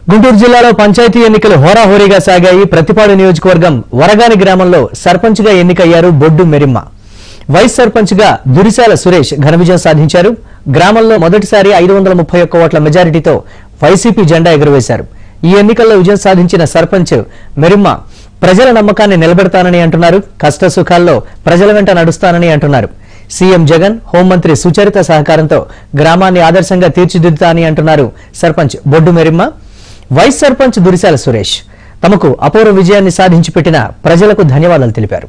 గుంటూరు జిల్లాలో పంచాయతీ ఎన్నికలు హోరాహోరీగా సాగాయి ప్రతిపాడు నియోజకవర్గం వరగాని గ్రామంలో సర్పంచ్గా ఎన్నికయ్యారు బొడ్డు మెరిమ్మ వైస్ సర్పంచ్గా దురిశాల సురేష్ ఘన విజయం సాధించారు గ్రామంలో మొదటిసారి ఐదు వందల ముప్పై ఒక్క ఓట్ల మెజారిటీతో వైసీపీ జెండా ఎగురవేశారు ఈ ఎన్నికల్లో విజయం సాధించిన సర్పంచ్ మెరిమ్మ ప్రజల నమ్మకాన్ని నిలబెడతానని అంటున్నారు కష్ట సుఖాల్లో ప్రజల వెంట నడుస్తానని అంటున్నారు సీఎం జగన్ హోంమంత్రి సుచరిత సహకారంతో గ్రామాన్ని ఆదర్శంగా తీర్చిదిద్దుతానని అంటున్నారు సర్పంచ్ బొడ్డు మెరిమ్మ వైస్ సర్పంచ్ దురిశాల సురేష్ తమకు అపూర్వ విజయాన్ని సాధించి పెట్టిన ప్రజలకు ధన్యవాదాలు తెలిపారు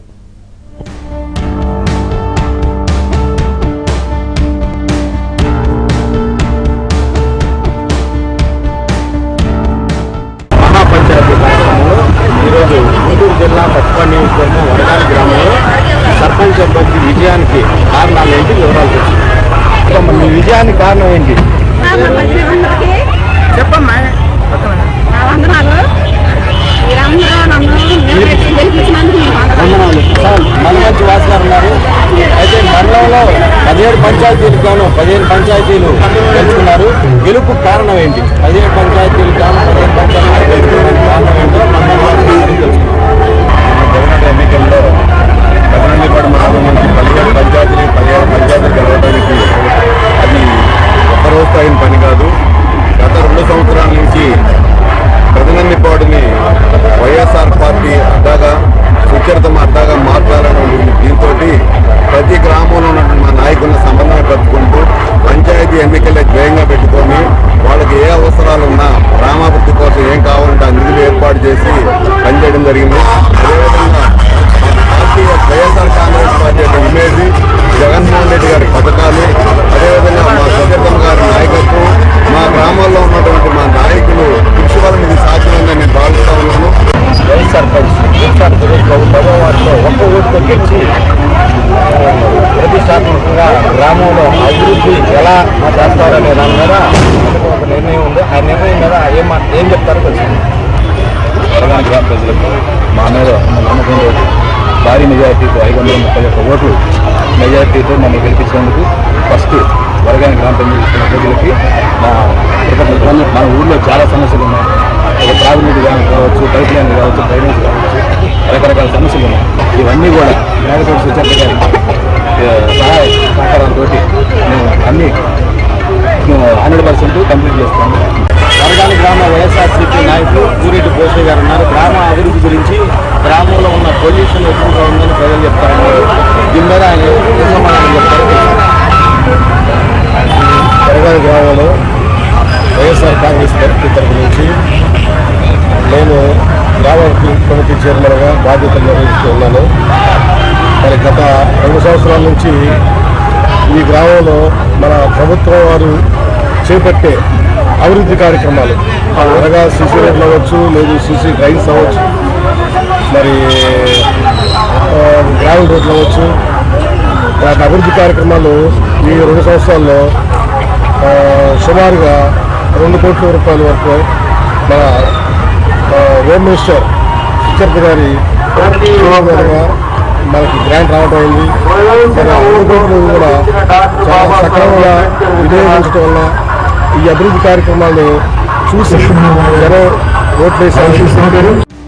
మహాపంచాయతీ కార్యక్రమంలో ఈరోజు గుంటూరు జిల్లా పట్టుపల్లి నియోజకవర్గం వరగాలి గ్రామంలో సర్పంచ్ అభ్యర్థి విజయానికి కారణాలు ఏంటి వివరాలు తెలుసు మీ విజయానికి కారణం ఏంటి చెప్పమ్మా నా వందనాలు మీరందరూ నన్ను నిలబెట్టి గెలిపించినందుకు మీకు వందనాలు. వందనాలు సార్ మంచి వాసు గారు ఉన్నారు అయితే మండలంలో పదిహేడు పంచాయతీలు గాను పదిహేను పంచాయతీలు గెలుచుకున్నారు గెలుపు కారణం ఏంటి పదిహేడు పంచాయతీలు గాను పదిహేను పంచాయతీలు గెలుచుకోవడానికి కారణం ఏంటో మండలం జగన్ ఎన్నికల్లో పదనందిపాడు మండలం నుంచి పదిహేడు పంచాయతీలు పదిహేడు పంచాయతీలు గెలవడానికి అది ఒక్క రోజుతో అయిన పని కాదు గత రెండు సంవత్సరాల నుంచి ప్రతినందిపాడుని వైఎస్ఆర్ పార్టీ అడ్డాగా సుచరితం అడ్డాగా మార్చాలని ఉంది దీంతో ప్రతి గ్రామంలో ఉన్నటువంటి మా నాయకులను సమన్వయపరుచుకుంటూ పంచాయతీ ఎన్నికలే ధ్యేయంగా పెట్టుకొని వాళ్ళకి ఏ అవసరాలు ఉన్నా గ్రామాభివృద్ధి కోసం ఏం కావాలంటే ఆ నిధులు ఏర్పాటు చేసి పనిచేయడం జరిగింది అదేవిధంగా పార్టీ వైఎస్ఆర్ కాంగ్రెస్ పార్టీ యొక్క ఇమేజ్ జగన్మోహన్ రెడ్డి గారి పథకాలు అదేవిధంగా మా సుచరితం గారి నాయకత్వం మా గ్రామాల్లో ఉన్నటువంటి మా నాయకులు కృషి వలన ఇది సాధ్యమైందని నేను భావిస్తా ఉన్నాను వైఎస్ సర్పంచ్ వైఎస్ఆర్ సురేష్ బాబు పదో వార్డులో ఒక్క ఓటుతో గెలిచి ప్రతిష్టాత్మకంగా గ్రామంలో అభివృద్ధి ఎలా చేస్తారనే దాని మీద మనకు ఒక నిర్ణయం ఉంది ఆ నిర్ణయం మీద ఏం మా- ఏం చెప్తారో తెలుసు తెలంగాణ గ్రామ ప్రజలకు మా మీద ఉన్న నమ్మకం రోజు భారీ మెజారిటీతో ఐదు వందల ముప్పై ఒక్క ఓట్లు మెజారిటీతో మమ్మల్ని గెలిపించినందుకు ఫస్ట్ వరగాని గ్రామ పంచాయతీ ప్రజలకి మా కృతజ్ఞతలు మన ఊళ్ళో చాలా సమస్యలు ఉన్నాయి ఒక త్రాగునీటి కానీ కావచ్చు పైప్ లైన్ కావచ్చు డ్రైనేజ్ కావచ్చు రకరకాల సమస్యలు ఉన్నాయి ఇవన్నీ కూడా మేడతోటి సుచరిత గారి ఆ, సహాయ సహకారంతో మేము అన్ని హండ్రెడ్ పర్సెంట్ కంప్లీట్ చేస్తాము వరగాలి గ్రామ వైఎస్ఆర్సీపీ నాయకులు పూరెడ్డి భోసే గారు ఉన్నారు గ్రామ అభివృద్ధి గురించి గ్రామంలో ఉన్న పొల్యూషన్ ఎక్కువగా ఉందని ప్రజలు చెప్తారు దీని మీద ఆయన ఏం సమాధానం చెప్తారు వరగాలి గ్రామంలో వైఎస్ఆర్ కాంగ్రెస్ పార్టీ తరఫు నుంచి నేను గ్రామ కమిటీ చైర్మన్గా బాధ్యతలు నిర్వహిస్తూ ఉన్నాను మరి గత రెండు సంవత్సరాల నుంచి ఈ గ్రామంలో మన ప్రభుత్వం వారు చేపట్టే అభివృద్ధి కార్యక్రమాలు త్వరగా సీసీ రోడ్లు అవ్వచ్చు లేదు సీసీ డ్రైన్స్ అవ్వచ్చు మరి ఆ, గ్రావెల్ రోడ్లు అవ్వచ్చు వాటి అభివృద్ధి కార్యక్రమాలు ఈ రెండు సంవత్సరాల్లో ఆ, సుమారుగా రెండు కోట్ల రూపాయల వరకు మన ఆ, హోమ్ మినిస్టర్ సుచరిత గారి మీదుగా మనకి గ్రాంట్ రావడం అయింది మరి ఆ రెండు కోట్లు కూడా చాలా సక్రమంగా వినియోగించడం వల్ల ఈ అభివృద్ధి కార్యక్రమాలు చూసి జనం ఓట్లు వేసారు